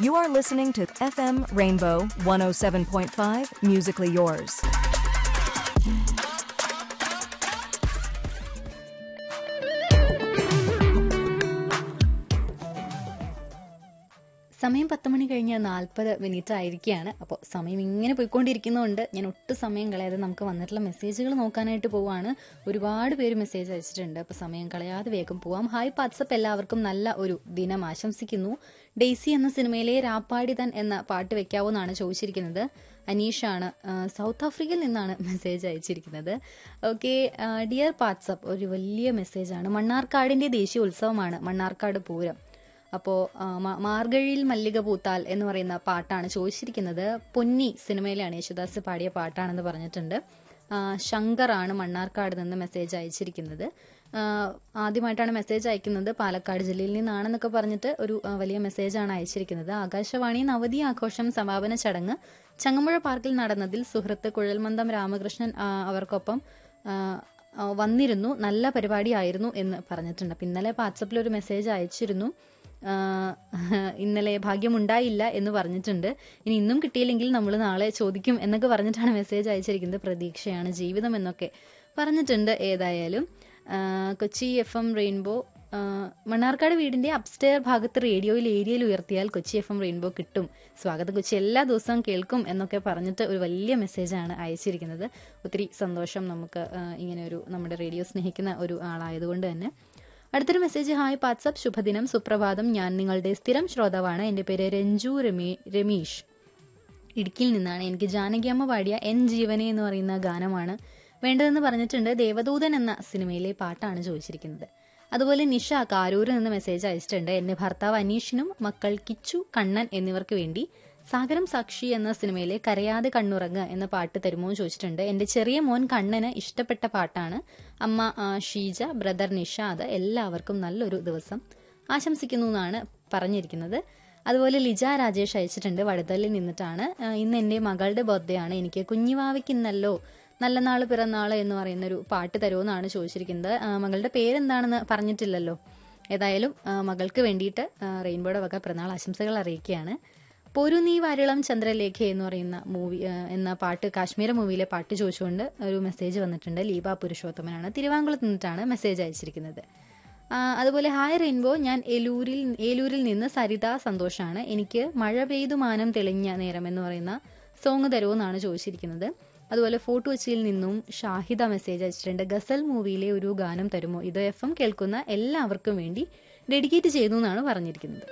You are listening to FM Rainbow 107.5 Musically Yours. സമയം പത്ത് മണി കഴിഞ്ഞ് നാൽപ്പത് മിനിറ്റ് ആയിരിക്കുകയാണ് അപ്പോൾ സമയം ഇങ്ങനെ പോയിക്കൊണ്ടിരിക്കുന്നതുകൊണ്ട് ഞാൻ ഒട്ടും സമയം കളയാതെ നമുക്ക് വന്നിട്ടുള്ള മെസ്സേജുകൾ നോക്കാനായിട്ട് പോവാണ് ഒരുപാട് പേര് മെസ്സേജ് അയച്ചിട്ടുണ്ട് അപ്പോൾ സമയം കളയാതെ വേഗം പോവാം ഹായ് വാട്സപ്പ് എല്ലാവർക്കും നല്ല ഒരു ദിനം ആശംസിക്കുന്നു ഡെയ്സി എന്ന സിനിമയിലെ രാപ്പാടി തൻ എന്ന പാട്ട് വെക്കാവോ എന്നാണ് ചോദിച്ചിരിക്കുന്നത് അനീഷാണ് ആ, സൗത്ത് ആഫ്രിക്കയിൽ നിന്നാണ് മെസ്സേജ് അയച്ചിരിക്കുന്നത് ഓക്കെ ഡിയർ വാട്സപ്പ് ഒരു വലിയ മെസ്സേജാണ് മണ്ണാർക്കാടിന്റെ ദേശീയ ഉത്സവമാണ് മണ്ണാർക്കാട് പൂരം അപ്പോൾ മാർഗഴിയിൽ മല്ലിക പൂത്താൽ എന്ന് പറയുന്ന പാട്ടാണ് ചോദിച്ചിരിക്കുന്നത് പൊന്നി സിനിമയിലാണ് യേശുദാസ് പാടിയ പാട്ടാണെന്ന് പറഞ്ഞിട്ടുണ്ട് ആ, ശങ്കറാണ് മണ്ണാർക്കാട് നിന്ന് മെസ്സേജ് അയച്ചിരിക്കുന്നത് ആ, ആദ്യമായിട്ടാണ് മെസ്സേജ് അയക്കുന്നത് പാലക്കാട് ജില്ലയിൽ നിന്നാണെന്നൊക്കെ പറഞ്ഞിട്ട് ഒരു ആ, വലിയ മെസ്സേജാണ് അയച്ചിരിക്കുന്നത് ആകാശവാണി നവതി ആഘോഷം സമാപന ചടങ്ങ് ചങ്ങമ്പുഴ പാർക്കിൽ നടന്നതിൽ സുഹൃത്ത് കുഴൽമന്ദം രാമകൃഷ്ണൻ ആ, അവർക്കൊപ്പം ആ, ആ, വന്നിരുന്നു നല്ല പരിപാടിയായിരുന്നു എന്ന് പറഞ്ഞിട്ടുണ്ട് അപ്പം ഇന്നലെ വാട്സപ്പിൽ ഒരു മെസ്സേജ് അയച്ചിരുന്നു ആ, ഇന്നലെ ഭാഗ്യമുണ്ടായില്ല എന്ന് പറഞ്ഞിട്ടുണ്ട് ഇനി ഇന്നും കിട്ടിയില്ലെങ്കിൽ നമ്മൾ നാളെ ചോദിക്കും എന്നൊക്കെ പറഞ്ഞിട്ടാണ് മെസ്സേജ് അയച്ചിരിക്കുന്നത് പ്രതീക്ഷയാണ് ജീവിതം എന്നൊക്കെ പറഞ്ഞിട്ടുണ്ട് ഏതായാലും ആ, കൊച്ചി എഫ് എം റെയിൻബോ ആ, മണ്ണാർക്കാട് വീടിന്റെ അപ്സ്റ്റെയർ ഭാഗത്ത് റേഡിയോയിൽ ഏരിയയിൽ ഉയർത്തിയാൽ കൊച്ചി എഫ് എം റെയിൻബോ കിട്ടും സ്വാഗതം കൊച്ചി എല്ലാ ദിവസവും കേൾക്കും എന്നൊക്കെ പറഞ്ഞിട്ട് ഒരു വലിയ മെസ്സേജാണ് അയച്ചിരിക്കുന്നത് ഒത്തിരി സന്തോഷം നമുക്ക് ആ, ഇങ്ങനെ ഒരു നമ്മുടെ റേഡിയോ സ്നേഹിക്കുന്ന ഒരു ആളായതുകൊണ്ട് തന്നെ അടുത്തൊരു മെസ്സേജ് ഹായ് വാട്സപ്പ് ശുഭദിനം സുപ്രഭാതം ഞാൻ നിങ്ങളുടെ സ്ഥിരം ശ്രോതാവാണ് എൻ്റെ പേര് രഞ്ജു രമേ രമീഷ് ഇടുക്കിയിൽ നിന്നാണ് എനിക്ക് ജാനകിയമ്മ പാടിയ എൻ ജീവനെ എന്ന് പറയുന്ന ഗാനമാണ് വേണ്ടതെന്ന് പറഞ്ഞിട്ടുണ്ട് ദേവദൂതൻ എന്ന സിനിമയിലെ പാട്ടാണ് ചോദിച്ചിരിക്കുന്നത് അതുപോലെ നിഷ കാരൂരിൽ നിന്ന് മെസ്സേജ് അയച്ചിട്ടുണ്ട് എന്റെ ഭർത്താവ് അനീഷിനും മക്കൾ കിച്ചു കണ്ണൻ എന്നിവർക്ക് വേണ്ടി സാഗരം സാക്ഷി എന്ന സിനിമയിലെ കരയാതെ കണ്ണുറങ്ങ് എന്ന പാട്ട് തരുമോ എന്ന് ചോദിച്ചിട്ടുണ്ട് എന്റെ ചെറിയ മോൻ കണ്ണന് ഇഷ്ടപ്പെട്ട പാട്ടാണ് അമ്മ ആ, ഷീജ ബ്രദർ നിഷാദ് എല്ലാവർക്കും നല്ലൊരു ദിവസം ആശംസിക്കുന്നു എന്നാണ് പറഞ്ഞിരിക്കുന്നത് അതുപോലെ ലിജ രാജേഷ് അയച്ചിട്ടുണ്ട് വടുതലിൽ നിന്നിട്ടാണ് ആ, ഇന്ന് എൻ്റെ മകളുടെ ബർത്ത്ഡേ ആണ് എനിക്ക് കുഞ്ഞിവാവയ്ക്ക് ഇന്നല്ലോ നല്ല നാള് പിറന്നാള് എന്ന് പറയുന്ന ഒരു പാട്ട് തരുമെന്നാണ് ചോദിച്ചിരിക്കുന്നത് ആ, മകളുടെ പേരെന്താണെന്ന് പറഞ്ഞിട്ടില്ലല്ലോ ഏതായാലും ആ, മകൾക്ക് വേണ്ടിയിട്ട് ആ, റെയിൻബോയുടെ വക പിറന്നാൾ ആശംസകൾ അറിയിക്കുകയാണ് പൊരു നീ വാരിളം ചന്ദ്രലേഖ എന്ന് പറയുന്ന മൂവി ആ, എന്ന പാട്ട് കാശ്മീർ മൂവിയിലെ പാട്ട് ചോദിച്ചുകൊണ്ട് ഒരു മെസ്സേജ് വന്നിട്ടുണ്ട് ലീബ പുരുഷോത്തമനാണ് തിരുവാങ്കുളത്ത് നിന്നിട്ടാണ് മെസ്സേജ് അയച്ചിരിക്കുന്നത് ആ, അതുപോലെ ഹായ് റെയിൻബോ ഞാൻ എലൂരിൽ ഏലൂരിൽ നിന്ന് സരിത സന്തോഷാണ് എനിക്ക് മഴ പെയ്തു മാനം തെളിഞ്ഞ നേരം എന്ന് പറയുന്ന സോങ് തരുമോ എന്നാണ് ചോദിച്ചിരിക്കുന്നത് അതുപോലെ ഫോർട്ട് കൊച്ചിയിൽ നിന്നും ഷാഹിദ മെസ്സേജ് അയച്ചിട്ടുണ്ട് ഗസൽ മൂവിയിലെ ഒരു ഗാനം തരുമോ ഇത് എഫ് എം കേൾക്കുന്ന എല്ലാവർക്കും വേണ്ടി ഡെഡിക്കേറ്റ് ചെയ്തു എന്നാണ് പറഞ്ഞിരിക്കുന്നത്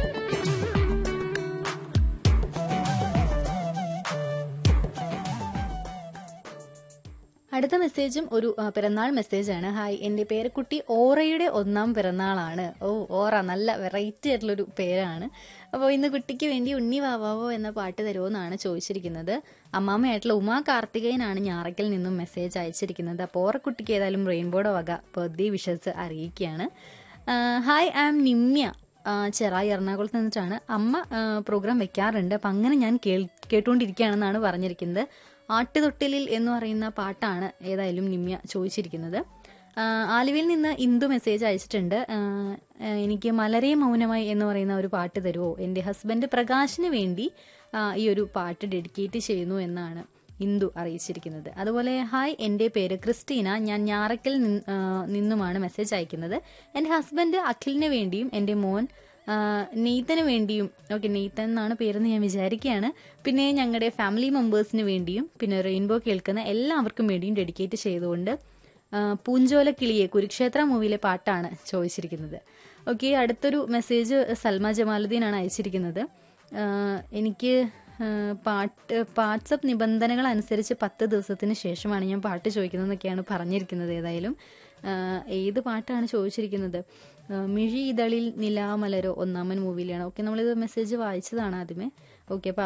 അടുത്ത മെസ്സേജും ഒരു ആ, പിറന്നാൾ മെസ്സേജാണ് ഹായ് എൻ്റെ പേരക്കുട്ടി ഓറയുടെ ഒന്നാം പിറന്നാളാണ് ഓ ഓറ നല്ല വെറൈറ്റി ആയിട്ടുള്ളൊരു പേരാണ് അപ്പോൾ ഇന്ന് കുട്ടിക്ക് വേണ്ടി ഉണ്ണി വാവാവോ എന്ന പാട്ട് തരുമോ എന്നാണ് ചോദിച്ചിരിക്കുന്നത് അമ്മാമ്മയായിട്ടുള്ള ഉമാ കാർത്തികേയനാണ് ഞാറയ്ക്കൽ നിന്നും മെസ്സേജ് അയച്ചിരിക്കുന്നത് അപ്പോൾ ഓറക്കുട്ടിക്ക് ഏതായാലും റെയിൻബോയുടെ വക ബർത്ത്ഡേ വിഷസ് അറിയിക്കുകയാണ് ആ, ഹായ് ആം നിമ്യ ആ, ചെറായി എറണാകുളത്ത് നിന്നിട്ടാണ് അമ്മ ആ, പ്രോഗ്രാം വെക്കാറുണ്ട് അപ്പം അങ്ങനെ ഞാൻ കേൾ കേട്ടുകൊണ്ടിരിക്കുകയാണെന്നാണ് പറഞ്ഞിരിക്കുന്നത് ആട്ടുതൊട്ടിലിൽ എന്ന് പറയുന്ന പാട്ടാണ് ഏതായാലും നിമ്യ ചോദിച്ചിരിക്കുന്നത് ആ, ആലുവയിൽ നിന്ന് ഇന്ദു മെസ്സേജ് അയച്ചിട്ടുണ്ട് ആ, ആ, എനിക്ക് മലരെ മൗനമായി എന്ന് പറയുന്ന ഒരു പാട്ട് തരുമോ എൻ്റെ ഹസ്ബൻഡ് പ്രകാശിന് വേണ്ടി ആ, ഈ ഒരു പാട്ട് ഡെഡിക്കേറ്റ് ചെയ്യുന്നു എന്നാണ് ഇന്ദു അറിയിച്ചിരിക്കുന്നത് അതുപോലെ ഹായ് എൻ്റെ പേര് ക്രിസ്റ്റീന ഞാൻ ഞാറക്കൽ നിൻ- ആ, നിന്നുമാണ് മെസ്സേജ് അയക്കുന്നത് എൻ്റെ ഹസ്ബൻഡ് അഖിലിന് വേണ്ടിയും എൻ്റെ മോൻ ആ, നെയ്ത്തന് വേണ്ടിയും ഓക്കെ നെയ്ത്തൻ എന്നാണ് പേരെന്ന് ഞാൻ വിചാരിക്കുകയാണ് പിന്നെ ഞങ്ങളുടെ ഫാമിലി മെമ്പേഴ്സിന് വേണ്ടിയും പിന്നെ റെയിൻബോ കേൾക്കുന്ന എല്ലാവർക്കും വേണ്ടിയും ഡെഡിക്കേറ്റ് ചെയ്തുകൊണ്ട് ആ, പൂഞ്ചോല കിളിയെ കുരുക്ഷേത്ര മൂവിയിലെ പാട്ടാണ് ചോദിച്ചിരിക്കുന്നത് ഓക്കെ അടുത്തൊരു മെസ്സേജ് സൽമ ജമാലുദ്ദീനാണ് അയച്ചിരിക്കുന്നത് ആ, എനിക്ക് ആ, പാട്ട് വാട്സപ്പ് നിബന്ധനകൾ അനുസരിച്ച് പത്ത് ദിവസത്തിന് ശേഷമാണ് ഞാൻ പാട്ട് ചോദിക്കുന്നതെന്നൊക്കെയാണ് പറഞ്ഞിരിക്കുന്നത് ഏതായാലും ആ, ഏത് പാട്ടാണ് ചോദിച്ചിരിക്കുന്നത് ആ, മിഴി ഇതളിൽ നിലാമലരോ ഒന്നാമൻ മൂവിയിലാണ് ഓക്കെ നമ്മളിത് മെസ്സേജ് വായിച്ചതാണ് ആദ്യമേ ഓക്കെ അപ്പോൾ